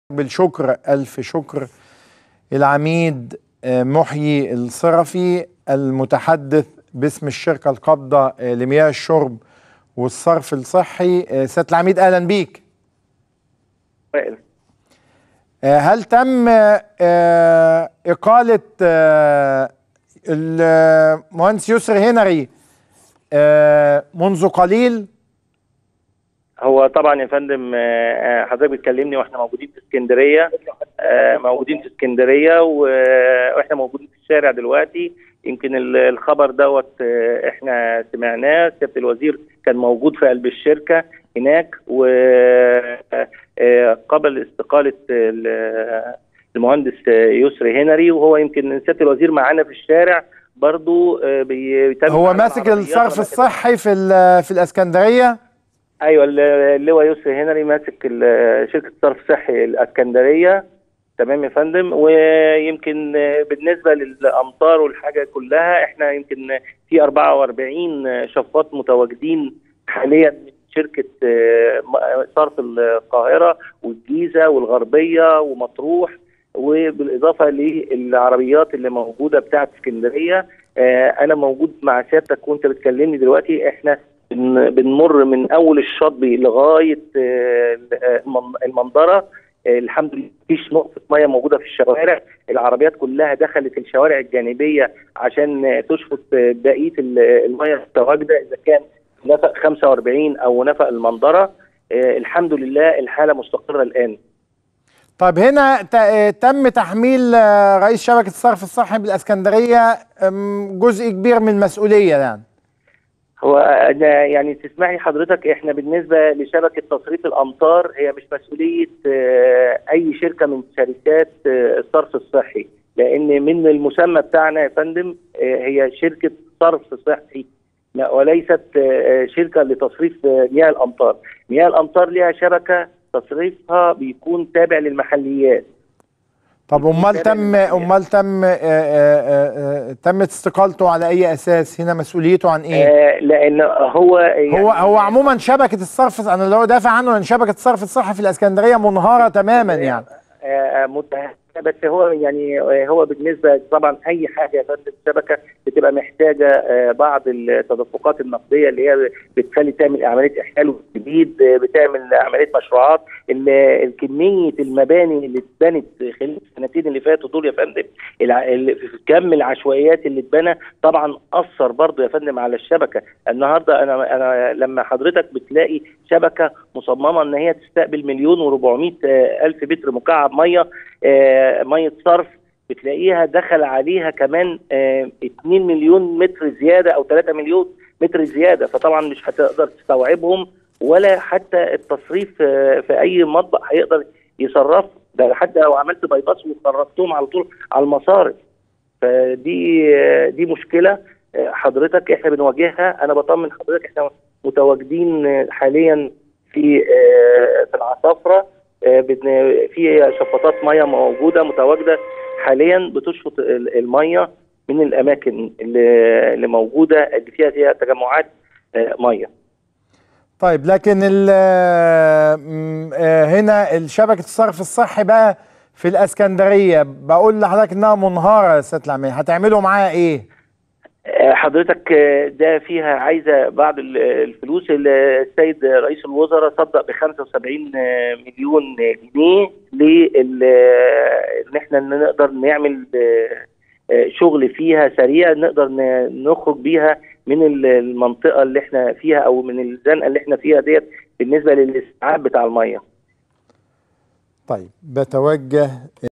بالشكر ألف شكر العميد محيي الصرفي المتحدث باسم الشركة القابضة لمياه الشرب والصرف الصحي سيادة العميد أهلا بيك وائل هل تم إقالة المهندس يسري هنري منذ قليل هو طبعا يا فندم آه، حضرتك بتكلمني واحنا موجودين في اسكندريه آه، موجودين في اسكندريه و- واحنا موجودين في الشارع دلوقتي يمكن ال- الخبر دوت آه، احنا سمعناه سياده الوزير كان موجود في قلب الشركه هناك وقبل استقاله ال- المهندس يسري هنري وهو يمكن سياده الوزير معانا في الشارع برضو آه، بي- بيتابع هو معانا ماسك العربيات الصرف وماسك- الصحي في ال- في الاسكندريه ايوه ال- اللواء يسري هنري ماسك ال- شركه صرف صحي الاسكندريه تمام يا فندم ويمكن بالنسبه للامطار والحاجه كلها احنا يمكن في 44 شفاط متواجدين حاليا من شركه آه، م- صرف القاهره والجيزه والغربيه ومطروح وبالاضافه للعربيات اللي موجوده بتاعه اسكندريه آه، انا موجود مع سيادتك وانت بتكلمني دلوقتي احنا بن- بنمر من اول الشاطبي لغايه آه، المن- المنظره آه، الحمد لله مفيش نقطه ميه موجوده في الشوارع العربيات كلها دخلت الشوارع الجانبيه عشان آه، تشفط آه، بقيه ال- الميه المتواجده اذا كان نفق 45 او نفق المنظره آه، الحمد لله الحاله مستقره الان طيب هنا ت- تم تحميل آه، رئيس شبكه الصرف الصحي بالاسكندريه أم، جزء كبير من المسؤوليه يعني هو أنا يعني تسمحي حضرتك احنا بالنسبه لشبكه تصريف الامطار هي مش مسؤوليه آه، اي شركه من شركات آه، الصرف الصحي لان من المسمى بتاعنا يا فندم آه، هي شركه صرف صحي لا وليست آه، شركه لتصريف آه، مياه الامطار مياه الامطار ليها شبكه تصريفها بيكون تابع للمحليات طب امال تابع تم للمسؤولية. امال تم آه، آه، آه، آه، تمت استقالته على اي اساس هنا مسؤوليته عن ايه آه، لان هو يعني هو هو عموما شبكه الصرف انا لو دافع عنه ان شبكه الصرف الصحي في الاسكندريه منهاره تماما يعني آه، متهمة بس هو يعني آه، هو بالنسبه طبعا اي حاجه يا فندم الشبكه بتبقى محتاجه آه، بعض التدفقات النقديه اللي هي بتخلي تعمل عمليه احلال جديد آه، بتعمل عمليه مشروعات ال- كميه المباني اللي اتبنت خلال السنتين اللي فاتوا دول يا فندم الع- ال- في كم العشوائيات اللي اتبنى طبعا اثر برضه يا فندم على الشبكه النهارده انا انا لما حضرتك بتلاقي شبكه مصممه ان هي تستقبل مليون و400 الف متر مكعب ميه آه، ميه صرف بتلاقيها دخل عليها كمان آه، 2 مليون متر زياده او 3 مليون متر زياده فطبعا مش هتقدر تستوعبهم ولا حتى التصريف آه، في اي مطبخ هيقدر يصرف ده حتى لو عملت باي باس وخرجتهم على طول على المصارف فدي آه، دي مشكله آه، حضرتك احنا بنواجهها انا بطمن حضرتك احنا متواجدين آه، حاليا في آه، في العصافره آه، بن- في شفاطات ميه موجوده متواجده حاليا بتشفط ال- الميه من الاماكن اللي اللي موجوده اللي فيها فيها تجمعات آه، ميه طيب لكن ال- م- آه، هنا الشبكه الصرف الصحي بقى في الاسكندريه بقول لحضرتك انها منهاره يا سياده العميد هتعملوا معاها ايه آه، حضرتك آه، ده فيها عايزه بعض ال- الفلوس اللي السيد رئيس الوزراء صدق ب 75 آه، مليون جنيه لل ان احنا نقدر نعمل آه، آه، شغل فيها سريع نقدر ن- نخرج بيها من ال- المنطقه اللي احنا فيها او من الزنقه اللي احنا فيها ديت بالنسبه للاستيعاب بتاع الميه طيب بتوجه